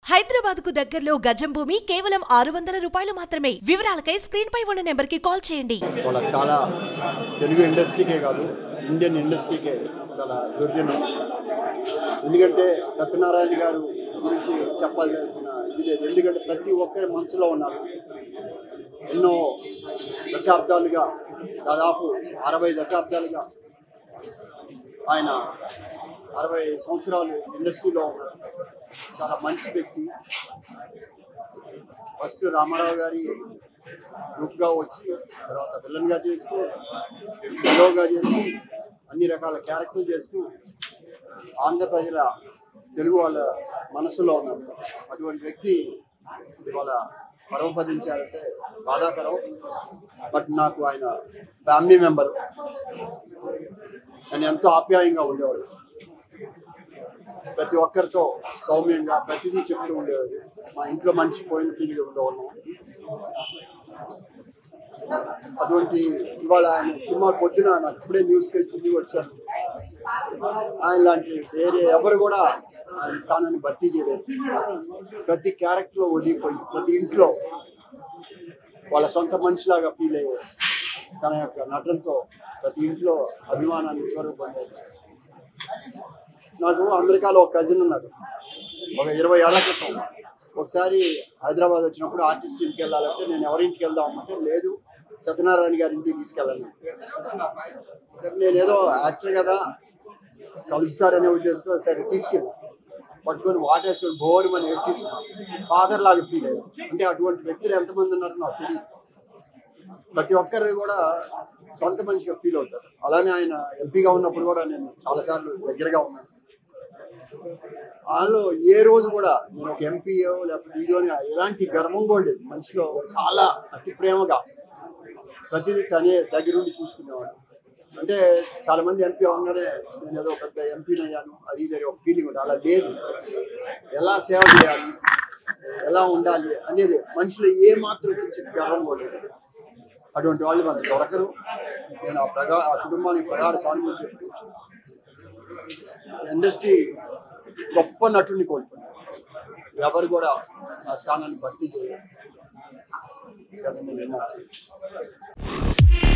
హైదరాబాద్ కు దగ్గరలో గజం భూమి కేవలం ఆరు వందల రూపాయలు మాత్రమే వివరాలకై స్క్రీన్ పై ఉన్న నెంబర్ కి కాల్ చేయండి వాళ్ళ చాలా తెలుగు ఇండస్ట్రీకే కాదు ఇండియన్ ఇండస్ట్రీకే చాలా దుర్దినం ఎందుకంటే సత్యనారాయణ గారు గురించి చెప్పాల్సిన ఇది లేదు ఎందుకంటే ప్రతి ఒక్కరి మనసులో ఉన్నారు ఎన్నో దశాబ్దాలుగా దాదాపు అరవై దశాబ్దాలుగా ఆయన అరవై సంవత్సరాలు ఇండస్ట్రీలో ఉన్నారు చాలా మంచి వ్యక్తి ఫస్ట్ రామారావు గారి గ్రూప్గా వచ్చి తర్వాత విలన్గా చేస్తూ హీరోగా చేస్తూ అన్ని రకాల క్యారెక్టర్లు చేస్తూ ఆంధ్ర ప్రజల తెలుగు వాళ్ళ మనసులో ఉన్నారు అటువంటి వ్యక్తి ఇవాళ పరమపదించారంటే బాధాకరం బట్ నాకు ఆయన ఫ్యామిలీ మెంబర్ ఆయన ఎంతో ఆప్యాయంగా ఉండేవాడు ప్రతి ఒక్కరితో సౌమ్యంగా ప్రతిదీ చెప్తూ ఉండేవాడు మా ఇంట్లో మనిషి పోయిన ఫీల్ ఉండేవాళ్ళం అటువంటి ఇవాళ ఆయన సినిమా పొద్దున నాకు ఇప్పుడే న్యూస్ తెలిసింది వచ్చాను ఆయన లాంటి వేరే ఎవరు కూడా ఆయన స్థానాన్ని భర్తీ చేయలేదు ప్రతి క్యారెక్టర్ లో ఒదిగిపోయి ప్రతి ఇంట్లో వాళ్ళ సొంత మనిషిలాగా ఫీల్ అయ్యారు తన యొక్క నటనతో ప్రతి ఇంట్లో అభిమానాన్ని చూరగొండారు నాకు అమెరికాలో ఒక కజిన్ ఉన్నారు ఒక ఇరవై ఏళ్ల క్రితం ఒకసారి హైదరాబాద్ వచ్చినప్పుడు ఆర్టిస్ట్ ఇంటికి వెళ్ళాలంటే నేను ఎవరింటికి వెళ్దాం అంటే లేదు సత్యనారాయణ గారి ఇంటికి తీసుకెళ్ళాను సరే నేను ఏదో యాక్టర్ కదా కలుస్తారనే ఉద్దేశంతో సరే తీసుకెళ్ళి పట్టుకొని వాటేసుకొని బోరు అని ఏడ్చి ఫాదర్ లాగా ఫీల్ అయ్యారు అంటే అటువంటి వ్యక్తులు ఎంతమంది ఉన్నారో నాకు తెలియదు ప్రతి ఒక్కరు కూడా సొంత మనిషిగా ఫీల్ అవుతారు అలానే ఆయన ఎంపీగా ఉన్నప్పుడు కూడా నేను చాలాసార్లు దగ్గరగా ఉన్నాను వాళ్ళు ఏ రోజు కూడా నేను ఒక ఎంపీయో లేకపోతే ఇదో అని ఎలాంటి గర్వం కూడా లేదు మనిషిలో చాలా అతి ప్రేమగా ప్రతిదీ తనే దగ్గరుండి చూసుకునేవాడు అంటే చాలా మంది ఎంపీ అవగానే నేను ఏదో పెద్ద ఎంపీని అయ్యాను అది ఇది అని ఒక ఫీలింగ్ ఉంటుంది అలా లేదు ఎలా సేవ చేయాలి ఎలా ఉండాలి అనేది మనిషిలో ఏ మాత్రం కించిత్ గర్వం కూడా లేదు అటువంటి వాళ్ళు మనకు దొరకరు నేను ఆ ప్రగా ఆ కుటుంబానికి ప్రగాఢ సానుభూతి చెప్తూ ఇండస్ట్రీ గొప్ప నటుడిని కోల్పోయింది ఎవరు కూడా ఆ స్థానాన్ని భర్తీ చేయలేదు కానీ నేను విన్నాను.